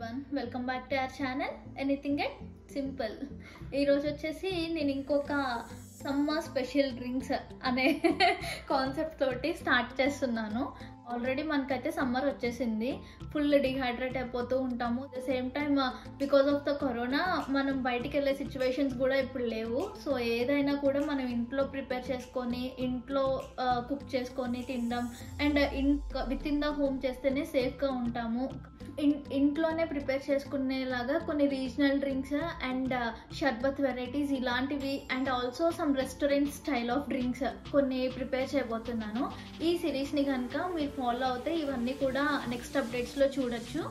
everyone welcome back to our channel anything at simple ఈరోజు వచ్చేసి నేను ఇంకొక సమ్మర్ స్పెషల్ డ్రింక్స్ అనే కాన్సెప్ట్ తోటి స్టార్ట్ చేస్తున్నాను ఆల్రెడీ మనకైతే సమ్మర్ వచ్చేసింది ఫుల్ డిహైడ్రేట్ అయిపోతూ ఉంటాము the same time because of the corona మనం బయటికి వెళ్ళే సిచ్యువేషన్స్ కూడా ఇప్పుడు లేవు సో ఏదైనా కూడా మనం ఇంట్లో ప్రిపేర్ చేసుకొని ఇంట్లో కుక్ చేసుకొని తినడం and in with in the home చేస్తేనే సేఫ్గా ఉంటాము ఇన్ ఇంట్లోనే ప్రిపేర్ చేసుకునేలాగా కొన్ని regional drinks and sharbat varieties ఇలాంటివి and also some restaurant style of drinks కొన్ని ప్రిపేర్ చేయబోతున్నాను ఈ సిరీస్ని కనుక మీరు ఫాలో అవుతే ఇవన్నీ కూడా నెక్స్ట్ అప్డేట్స్లో చూడొచ్చు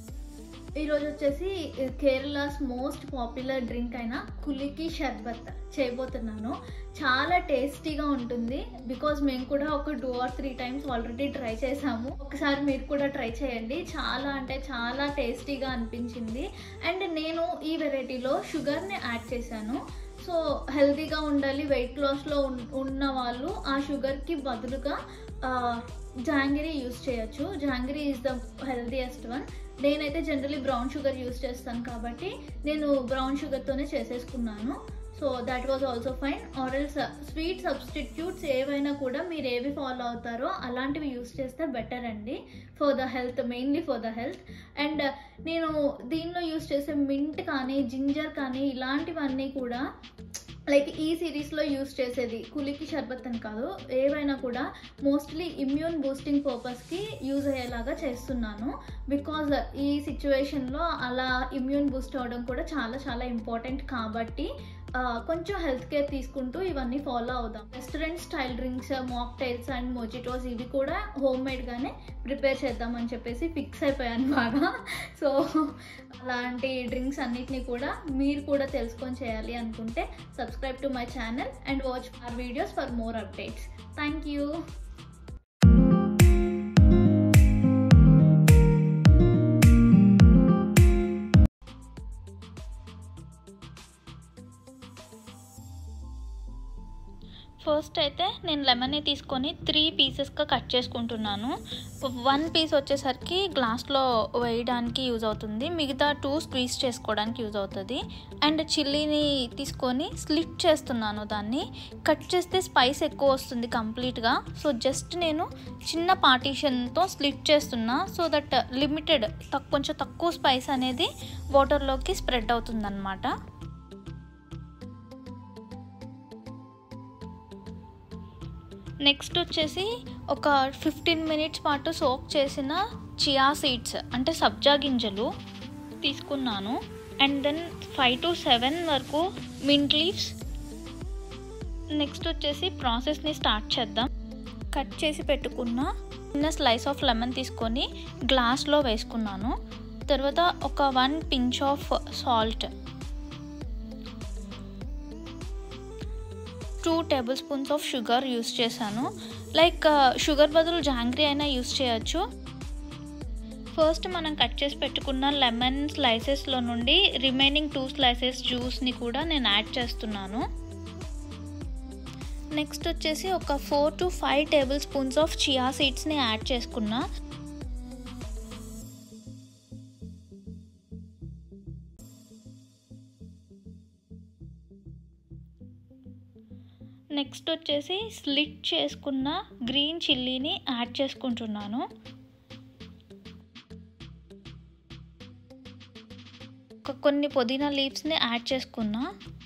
ఈరోజు వచ్చేసి కేరళస్ మోస్ట్ పాపులర్ డ్రింక్ అయిన కులికి షర్బత్ చేయబోతున్నాను చాలా టేస్టీగా ఉంటుంది బికాజ్ మేము కూడా ఒక two or three times already try చేసాము ఒకసారి మీరు కూడా ట్రై చేయండి చాలా అంటే చాలా టేస్టీగా అనిపించింది అండ్ నేను ఈ వెరైటీలో షుగర్ని యాడ్ చేశాను సో హెల్తీగా ఉండాలి వెయిట్ లాస్లో ఉన్న వాళ్ళు ఆ షుగర్కి బదులుగా జాంగిరీ యూస్ చేయొచ్చు jaggery is the healthiest one నేనైతే జనరలీ బ్రౌన్ షుగర్ యూస్ చేస్తాను కాబట్టి నేను బ్రౌన్ షుగర్తోనే చేసేసుకున్నాను so that was also fine ఆరల్స్ స్వీట్ సబ్స్టిట్యూట్స్ ఏవైనా కూడా మీరు ఏవి ఫాలో అవుతారో అలాంటివి యూస్ చేస్తే బెటర్ అండి for the health mainly for the health and నేను దీనిలో యూస్ చేసే మింట్ కానీ జింజర్ కానీ ఇలాంటివన్నీ కూడా లైక్ ఈ సిరీస్లో యూస్ చేసేది కులికి షర్బత్ అని కాదు ఏవైనా కూడా మోస్ట్లీ ఇమ్యూన్ బూస్టింగ్ పర్పస్కి యూజ్ అయ్యేలాగా చేస్తున్నాను బికాజ్ ఈ సిచ్యువేషన్లో అలా ఇమ్యూన్ బూస్ట్ అవ్వడం కూడా చాలా చాలా ఇంపార్టెంట్ కాబట్టి కొంచెం హెల్త్ కేర్ తీసుకుంటూ ఇవన్నీ ఫాలో అవుదాం restaurant style drinks mocktails and mojitos ఇవి కూడా హోమ్ మేడ్గానే ప్రిపేర్ చేద్దామని చెప్పేసి ఫిక్స్ అయిపోయాను బాగా సో అలాంటి డ్రింక్స్ అన్నిటిని కూడా మీరు కూడా తెలుసుకొని చేయాలి అనుకుంటే subscribe to my channel and watch our videos for more updates thank you first అయితే నేను లెమన్ని తీసుకొని త్రీ పీసెస్గా కట్ చేసుకుంటున్నాను వన్ పీస్ వచ్చేసరికి గ్లాస్లో వేయడానికి యూజ్ అవుతుంది మిగతా టూ స్క్వీజ్ చేసుకోవడానికి యూజ్ అవుతుంది అండ్ చిల్లీని తీసుకొని స్లిట్ చేస్తున్నాను దాన్ని కట్ చేస్తే స్పైస్ ఎక్కువ వస్తుంది కంప్లీట్గా సో జస్ట్ నేను చిన్న పార్టీషన్తో స్లిట్ చేస్తున్నా సో దట్ లిమిటెడ్ కొంచెం తక్కువ స్పైస్ అనేది వాటర్లోకి స్ప్రెడ్ అవుతుందన్నమాట నెక్స్ట్ వచ్చేసి ఒక ఫిఫ్టీన్ మినిట్స్ పాటు సోక్ చేసిన చియా సీడ్స్ అంటే సబ్జా గింజలు తీసుకున్నాను and then five to seven వరకు మింట్ లీవ్స్ నెక్స్ట్ వచ్చేసి ప్రాసెస్ని స్టార్ట్ చేద్దాం కట్ చేసి పెట్టుకున్న చిన్న స్లైస్ ఆఫ్ లెమన్ తీసుకొని గ్లాస్లో వేసుకున్నాను తర్వాత ఒక one pinch of salt two tablespoons of sugar use చేశాను లైక్ షుగర్ బదులు జాంగ్రీ అయినా యూస్ చేయొచ్చు ఫస్ట్ మనం కట్ చేసి పెట్టుకున్న లెమన్ స్లైసెస్లో నుండి రిమైనింగ్ టూ స్లైసెస్ జ్యూస్ని కూడా నేను యాడ్ చేస్తున్నాను నెక్స్ట్ వచ్చేసి ఒక four to five tablespoons of chia సీడ్స్ని యాడ్ చేసుకున్నా నెక్స్ట్ వచ్చేసి స్లిట్ చేసుకున్న గ్రీన్ చిల్లీని యాడ్ చేసుకుంటున్నాను ఒక కొన్ని పుదీనా లీవ్స్ని యాడ్ చేసుకున్నా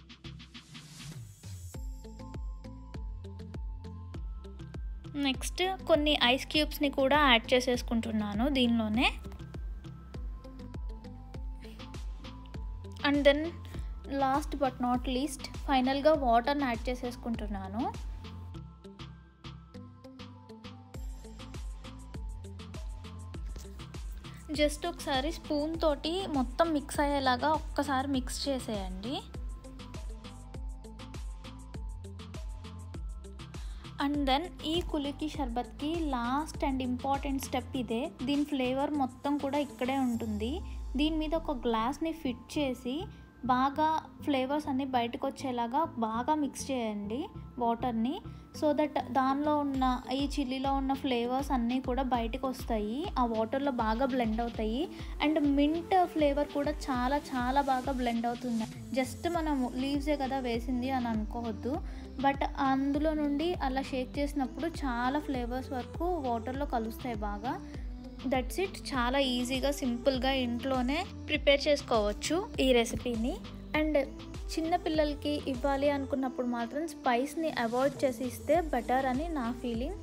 నెక్స్ట్ కొన్ని ఐస్ క్యూబ్స్ని కూడా యాడ్ చేసేసుకుంటున్నాను దీనిలోనే and then last but not least ఫైనల్గా వాటర్ని యాడ్ చేసేసుకుంటున్నాను జస్ట్ ఒకసారి స్పూన్ తోటి మొత్తం మిక్స్ అయ్యేలాగా ఒక్కసారి మిక్స్ చేసేయండి అండ్ దెన్ ఈ కులికి షర్బత్కి లాస్ట్ అండ్ ఇంపార్టెంట్ స్టెప్ ఇదే దీని ఫ్లేవర్ మొత్తం కూడా ఇక్కడే ఉంటుంది దీని మీద ఒక గ్లాస్ని ఫిట్ చేసి బాగా ఫ్లేవర్స్ అన్నీ బయటకు వచ్చేలాగా బాగా మిక్స్ చేయండి వాటర్ని సో దట్ దానిలో ఉన్న ఈ చిల్లీలో ఉన్న ఫ్లేవర్స్ అన్నీ కూడా బయటకు వస్తాయి ఆ వాటర్లో బాగా బ్లెండ్ అవుతాయి అండ్ మింట్ ఫ్లేవర్ కూడా చాలా చాలా బాగా బ్లెండ్ అవుతుంది జస్ట్ మనం లీవ్సే కదా వేసింది అని అనుకోవద్దు బట్ అందులో నుండి అలా షేక్ చేసినప్పుడు చాలా ఫ్లేవర్స్ వరకు వాటర్లో కలుస్తాయి బాగా దట్స్ ఇట్ చాలా ఈజీగా సింపుల్గా ఇంట్లోనే ప్రిపేర్ చేసుకోవచ్చు ఈ రెసిపీని అండ్ చిన్న పిల్లలకి ఇవ్వాలి అనుకున్నప్పుడు మాత్రం స్పైస్ని అవాయిడ్ చేసి ఇస్తే బెటర్ అని నా feeling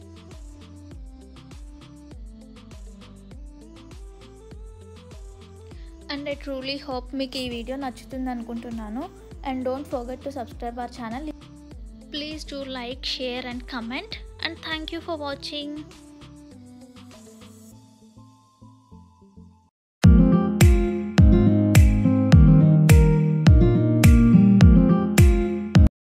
and I truly hope మీకు ఈ వీడియో నచ్చుతుంది అనుకుంటున్నాను and don't forget to subscribe our channel please do like share and comment and thank you for watching